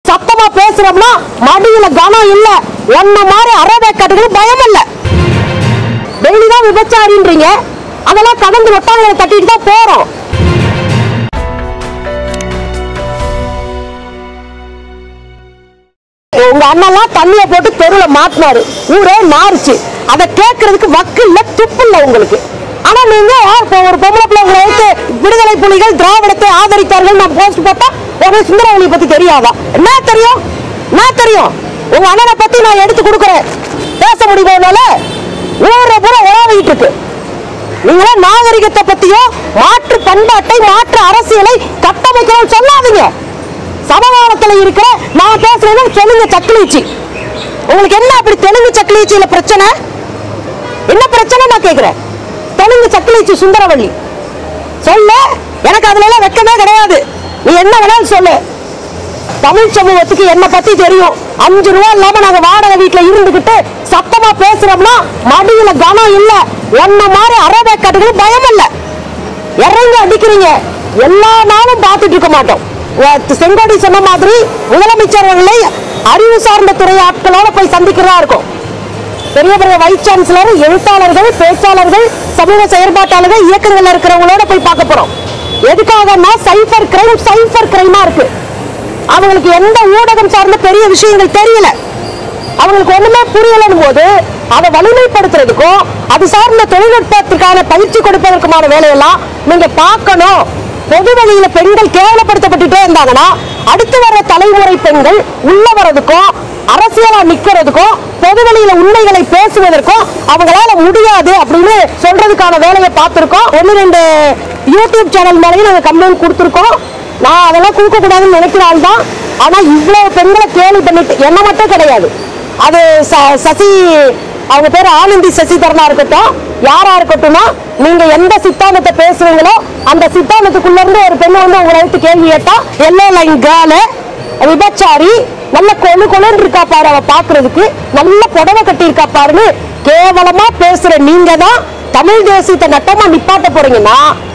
சத்தமா பேசுறோம்னா மடியில கனம் இல்ல ஒன்ன மாதிரி அறவேக்காட்டுகள் பயம் இல்ல டெய்லி தான் விபச்சாரின்றீங்க அதெல்லாம் கடந்து ஒட்டாங்களை தட்டிட்டு தான் போறோம் உங்க அண்ணெல்லாம் தண்ணிய போட்டு தெருவுல மாட்டினாரு ஊரே நாறுச்சு அதை கேட்கறதுக்கு வக்கு இல்ல துப்பு இல்ல உங்களுக்கு ஆனா நீங்க இப்போ ஒரு பொம்பளை பிள்ளை உங்களை வைத்து விடுதலை புலிகள் திராவிடத்தை ஆதரித்தார்கள் நான் போஸ்ட் போட்டா உங்களுக்கு சுந்தரவழியை பத்தி தெரியாதா என்ன தெரியும் என்ன தெரியும் உங்க அண்ணனை பத்தி நான் எடுத்து கொடுக்குறேன் பேச முடியுமானால ஊரை பூரா உழவிட்டு இருக்கு நீங்களே நாகரிகத்தை பத்தியோ மாற்று பண்பாட்டை மாற்று அரசியலை கட்டமைக்கிறோம் சொல்லாதீங்க சமகாலத்துல இருக்கிற நான் பேசுறேன்னு தெலுங்கு சக்கிலிச்சி உங்களுக்கு என்ன அப்படி தெலுங்கு சக்கிலிச்சியில பிரச்சனை என்ன பிரச்சனை நான் கேக்குறேன் தெலுங்கு சக்கிலிச்சி சுந்தரவள்ளி சொல்லு எனக்கு அதுல எல்லாம் வெக்கமே கிடையாது நீ என்ன வேணாலும் சொல்லு தமிழ் சமூகத்துக்கு என்ன பத்தி தெரியும் அஞ்சு ரூபா இல்லாம நாங்க வாடகை வீட்டுல இருந்துகிட்டு சத்தமா பேசுறோம்னா மடியில கனம் இல்ல ஒன்ன மாதிரி அறவேக்காட்டுகளும் பயம் இல்ல இறங்கி அடிக்கிறீங்க எல்லா நாளும் பார்த்துட்டு இருக்க மாட்டோம் உ- செங்கோடி சொன்ன மாதிரி முதலமைச்சர்களை அறிவு சார்ந்த துறை ஆட்களோட போய் சந்திக்கிறதா இருக்கும் பெரிய பெரிய வைஸ் சான்சலர் எழுத்தாளர்கள் பேச்சாளர்கள் சமூக செயற்பாட்டாளர்கள் இயக்கங்கள்ல இருக்கிறவங்களோட போய் பார்க்க போறோம் எதுக்காகன்னா சைபர் கிரைம் சைபர் கிரைமா இருக்கு அவங்களுக்கு எந்த ஊடகம் சார்ந்த பெரிய விஷயங்கள் தெரியல அவங்களுக்கு ஒண்ணுமே புரியலன்னும் போது அதை வலிமைப்படுத்துறதுக்கும் அது சார்ந்த தொழில்நுட்பத்திற்கான பயிற்சி கொடுப்பதற்குமான வேலையெல்லாம் நீங்க பார்க்கணும் பொது வழியில பெண்கள் கேவலப்படுத்தப்பட்டுட்டே இருந்தாங்கன்னா அடுத்து வர தலைமுறை பெண்கள் உள்ள வர்றதுக்கும் அரசியலா நிக்கிறதுக்கும் பொது வழியில உண்மைகளை பேசுவதற்கும் அவங்களால முடியாது அப்படின்னு சொல்றதுக்கான வேலையை பார்த்திருக்கோம் ஒன்னு ரெண்டு யூடியூப் சேனல் மேலேயும் நாங்க கம்ப்ளைண்ட் கொடுத்துருக்கோம் நான் அதெல்லாம் கொடுக்க கூடாதுன்னு நினைக்கிற ஆள் தான் ஆனா இவ்வளவு பெண்களை கேலி பண்ணிட்டு என்ன மட்டும் கிடையாது அது ச- சசி அவங்க பேர் ஆனந்தி சசிதரனா இருக்கட்டும் யாரா இருக்கட்டும்னா நீங்க எந்த சித்தாந்தத்தை பேசுறீங்களோ அந்த சித்தாந்தத்துக்குள்ள இருந்து ஒரு பெண்ணை வந்து உங்களை எடுத்து கேள்வி கேட்டா எல்லோ லைன் கேர்ளு விபச்சாரி நல்ல கொழு கொழுன்னு இருக்கா பாரு அவ பாக்குறதுக்கு நல்ல புடவை கட்டி இருக்கா பாருன்னு கேவலமா பேசுற நீங்க தான் தமிழ் தேசியத்தை நட்டமா நிப்பாட்ட போறீங்கன்னா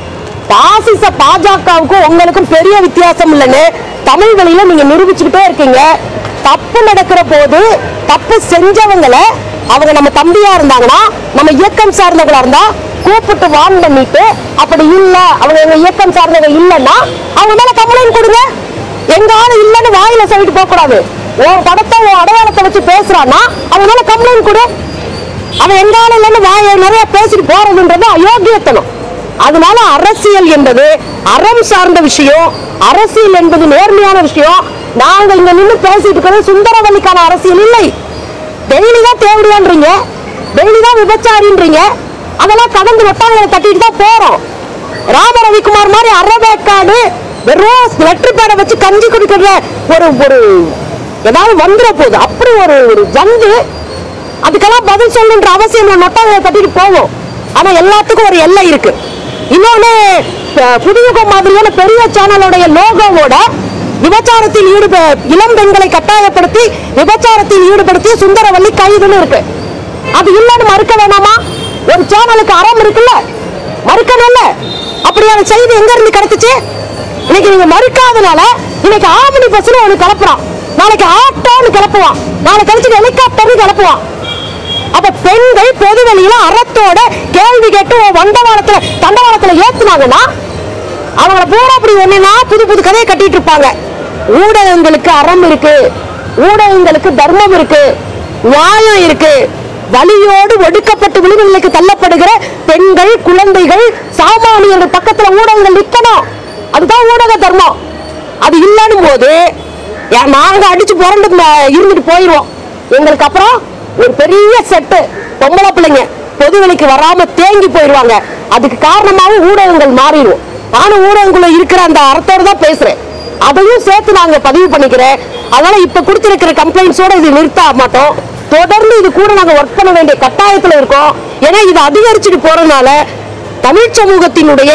பாசிச பாஜகவுக்கும் உங்களுக்கும் பெரிய வித்தியாசம் இல்லைன்னு தமிழ் வழியில நீங்க நிரூபிச்சுக்கிட்டே இருக்கீங்க தப்பு நடக்கிற போது தப்பு செஞ்சவங்கள அவங்க நம்ம தம்பியா இருந்தாங்கன்னா நம்ம இயக்கம் சார்ந்தவங்களா இருந்தா கூப்பிட்டு வான் பண்ணிட்டு அப்படி இல்ல அவங்க எங்க இயக்கம் சார்ந்தவங்க இல்லைன்னா அவங்க மேல கம்ப்ளைண்ட் கொடுங்க எங்க ஆளு இல்லைன்னு வாயில சொல்லிட்டு போக கூடாது உன் படத்தை உன் அடையாளத்தை வச்சு பேசுறான்னா அவங்க மேல கம்ப்ளைண்ட் கொடு அவன் எங்க ஆளு இல்லைன்னு வாய நிறைய பேசிட்டு போறதுன்றது அயோக்கியத்தனம் அதனால அரசியல் என்பது அறம் சார்ந்த விஷயம் அரசியல் என்பது நேர்மையான விஷயம் நாங்க இங்க நின்னு பேசிட்டு இருக்கிறது சுந்தரவல்லிக்கான அரசியல் இல்லை டெய்லி தான் தேவடியான்றீங்க டெய்லி தான் விபச்சாரின்றீங்க அதெல்லாம் கடந்து ஒட்டாங்களை தட்டிட்டு தான் போறோம் ராம ரவிக்குமார் மாதிரி அறவேக்காடு வெறும் லெட்டர் பேடை வச்சு கஞ்சி குடிக்கிற ஒரு ஒரு ஏதாவது வந்துட போகுது அப்படி ஒரு ஒரு ஜந்து அதுக்கெல்லாம் பதில் சொல்லணுன்ற அவசியம் இல்லை நொட்டாங்களை தட்டிட்டு போவோம் ஆனா எல்லாத்துக்கும் ஒரு எல்லை இருக்கு இன்னொன்னு அஹ், புதுயுகம் மாதிரியான பெரிய சேனலோடைய லோகோவோட விபச்சாரத்தில் ஈடுப இளம் பெண்களை கட்டாயப்படுத்தி விபச்சாரத்தில் ஈடுபடுத்திய சுந்தரவல்லி கைதுன்னு இருக்கு அது இல்லைன்னு மறுக்க வேணாமா ஒரு சேனலுக்கு அறம் இருக்குல்ல மறுக்கணும்ல அப்படியான செய்தி எங்க இருந்து கிடைச்சிச்சு இன்னைக்கு நீங்க மறுக்காதனால இன்னைக்கு ஆமணி பஸ்ல ஒண்ணு கிளப்புறான் நாளைக்கு ஆட்டோன்னு கிளப்புவான் நாளைக்கு கழிச்சு ஹெலிகாப்டர்னு கிளப்புவான் அப்ப பெண்கள் பொது வெளியில அறத்தோட கேள்வி கேட்டு உன் வண்டவாளத்துல தண்டவாளத்துல ஏத்துனாங்கன்னா அவங்கள பூரா அப்படி ஒண்ணுனா புது புது கதையை கட்டிட்டு இருப்பாங்க ஊடகங்களுக்கு அறம் இருக்கு ஊடகங்களுக்கு தர்மம் இருக்கு நியாயம் இருக்கு வலியோடு ஒடுக்கப்பட்டு விளிம்புகளுக்கு தள்ளப்படுகிற பெண்கள் குழந்தைகள் சாமானியர்கள் பக்கத்துல ஊடகங்கள் நிக்கணும் அதுதான் ஊடக தர்மம் அது இல்லைன்னும் போது ஏன் நாங்க அடிச்சு புரண்டு ம- இருந்துட்டு போயிருவோம் எங்களுக்கு அப்புறம் ஒரு பெரிய செட்டு பொம்பளை பிள்ளைங்க பொதுவெளிக்கு வராம தேங்கி போயிருவாங்க அதுக்கு காரணமாவும் ஊடகங்கள் மாறிடும் நானும் ஊடகங்குள்ள இருக்கிற அந்த அர்த்தோட தான் பேசுறேன் அதையும் சேர்த்து நாங்க பதிவு பண்ணிக்கிறேன் அதனால இப்ப கொடுத்திருக்கிற கம்ப்ளைண்ட்ஸோட இது நிறுத்த மாட்டோம் தொடர்ந்து இது கூட நாங்க ஒர்க் பண்ண வேண்டிய கட்டாயத்துல இருக்கோம் ஏன்னா இது அதிகரிச்சுட்டு போறதுனால தமிழ் சமூகத்தினுடைய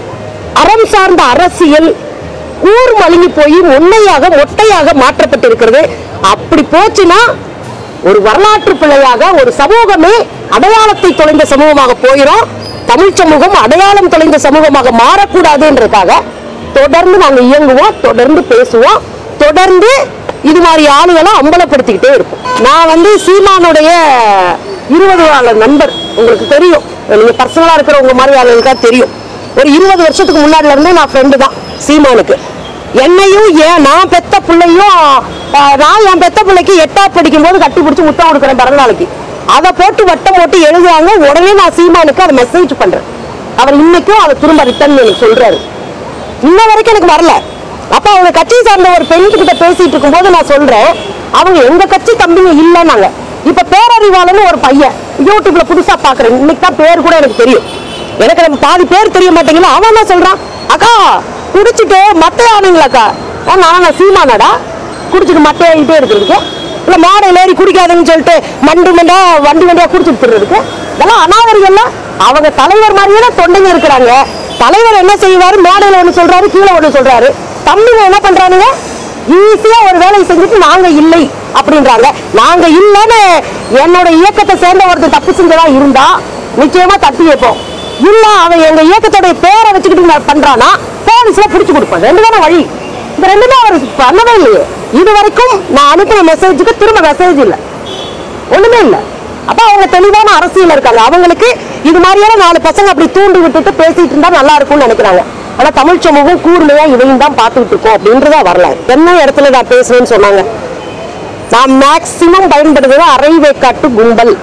அறம் சார்ந்த அரசியல் கூர் மழுங்கி போய் உண்மையாக மொட்டையாக மாற்றப்பட்டிருக்கிறது அப்படி போச்சுன்னா ஒரு வரலாற்று பிள்ளையாக ஒரு சமூகமே அடையாளத்தை தொலைந்த சமூகமாக போயிடும் தமிழ் சமூகம் அடையாளம் தொலைந்த சமூகமாக மாறக்கூடாதுன்றதுக்காக தொடர்ந்து நாங்க இயங்குவோம் தொடர்ந்து பேசுவோம் தொடர்ந்து இது மாதிரி ஆளுகளை அம்பலப்படுத்திக்கிட்டே இருக்கும் நான் வந்து சீமானுடைய இருபது கால நண்பர் உங்களுக்கு தெரியும் நீங்க பர்சனலா இருக்கிறவங்க மாதிரி ஆளுகளுக்கு தான் தெரியும் ஒரு இருபது வருஷத்துக்கு முன்னாடில இருந்தே நான் ஃப்ரெண்டு தான் சீமானுக்கு என்னையும் ஏன் நான் பெத்த பிள்ளையும் ஆஹ், நான் என் பெத்த பிள்ளைக்கு எட்டா படிக்கும் போது கட்டி பிடிச்சி முத்தம் கொடுக்குறேன் பிறந்த நாளைக்கு அதை போட்டு வட்டம் போட்டு எழுதுவாங்க உடனே நான் சீமானுக்கு அதை மெசேஜ் பண்றேன் அவர் இன்னைக்கும் அதை திரும்ப ரிட்டர்ன் எனக்கு சொல்றாரு இன்ன வரைக்கும் எனக்கு வரல அப்ப அவங்க கட்சியை சார்ந்த ஒரு பெண் கிட்ட பேசிட்டு இருக்கும்போது நான் சொல்றேன் அவங்க எங்க கட்சி தம்பிங்க இல்லைன்னாங்க இப்ப பேரறிவாளன்னு ஒரு பையன் யூடியூப்ல புதுசா பாக்குறேன் இன்னைக்கு தான் பேர் கூட எனக்கு தெரியும் எனக்கு நம்ம பாதி பேர் தெரிய மாட்டேங்குது அவன் என்ன சொல்றான் அக்கா குடிச்சிட்டு மட்டை ஆனீங்களாக்கா நான் நான் சீமானாடா குடிச்சிட்டு மட்டை ஆகிட்டே இருக்கிறதுக்கு இல்ல மேடையில் ஏறி குடிக்காதுன்னு சொல்லிட்டு மண்டு மண்டா வண்டி வண்டியா குடிச்சிட்டு இருக்கிறதுக்கு இதெல்லாம் அனாவரிகள்லாம் அவங்க தலைவர் மாதிரியே தான் தொண்டைங்க இருக்கிறாங்க தலைவர் என்ன செய்வாரு மேடையில ஒண்ணு சொல்றாரு கீழே ஒண்ணு சொல்றாரு தம்பிங்க என்ன பண்றானுங்க ஈஸியா ஒரு வேலையை செஞ்சுட்டு நாங்க இல்லை அப்படின்றாங்க நாங்க இல்லைன்னு என்னோட இயக்கத்தை சேர்ந்த ஒருத்தர் தப்பு செஞ்சதா இருந்தா நிச்சயமா தட்டி வைப்போம் இல்ல அவன் எங்க இயக்கத்தோட பேரை வச்சுக்கிட்டு நான் பண்றானா போலீஸ்ல புடிச்சு கொடுப்பேன் ரெண்டு தானே வழி இந்த ரெண்டுமே அவர் பண்ணவே இல்லையே இது வரைக்கும் நான் அனுப்பின மெசேஜுக்கு திரும்ப மெசேஜ் இல்லை ஒண்ணுமே இல்ல அப்ப அவங்க தெளிவான அரசியல் இருக்காங்க அவங்களுக்கு இது மாதிரியான நாலு பசங்க அப்படி தூண்டி விட்டுட்டு பேசிட்டு இருந்தா நல்லா இருக்கும்னு நினைக்கிறாங்க ஆனா தமிழ் சமூகம் கூர்மையா இதையும் தான் பார்த்துக்கிட்டு இருக்கோம் அப்படின்றதா வரல என்ன இடத்துல நான் பேசுவேன்னு சொன்னாங்க நான் மேக்சிமம் பயன்படுத்துறது அரைவேக்காட்டு கும்பல்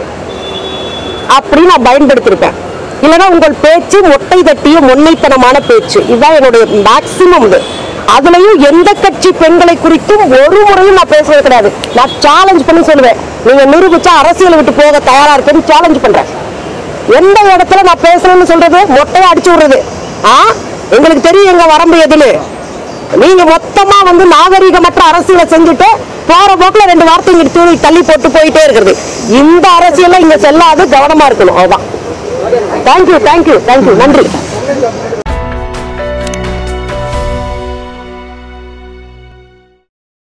அப்படி நான் பயன்படுத்தியிருப்பேன் இல்லைன்னா உங்கள் பேச்சு மொட்டை தட்டிய முன்னைத்தனமான பேச்சு இதுதான் என்னுடைய மேக்சிமம் இது அதுலயும் எந்த கட்சி பெண்களை குறித்தும் ஒரு முறையும் நான் பேசுறது கிடையாது நான் சேலஞ்ச் பண்ணி சொல்லுவேன் நீங்க நிரூபிச்சா அரசியலை விட்டு போக தயாரா இருக்கேன்னு சேலஞ்ச் பண்றேன் எந்த இடத்துல நான் பேசுறேன்னு சொல்றது மொட்டையா அடிச்சு விடுறது ஆ எங்களுக்கு தெரியும் எங்க வரம்பு எதுன்னு நீங்க மொத்தமா வந்து நாகரிகமற்ற அரசியலை செஞ்சுட்டு போற போக்குல ரெண்டு வார்த்தை இங்க தூளி தள்ளி போட்டு போயிட்டே இருக்கிறது இந்த அரசியல்ல இங்க செல்லாது கவனமா இருக்கணும் அவ்வளவுதான் தேங்க்யூ தேங்க்யூ தேங்க்யூ நன்றி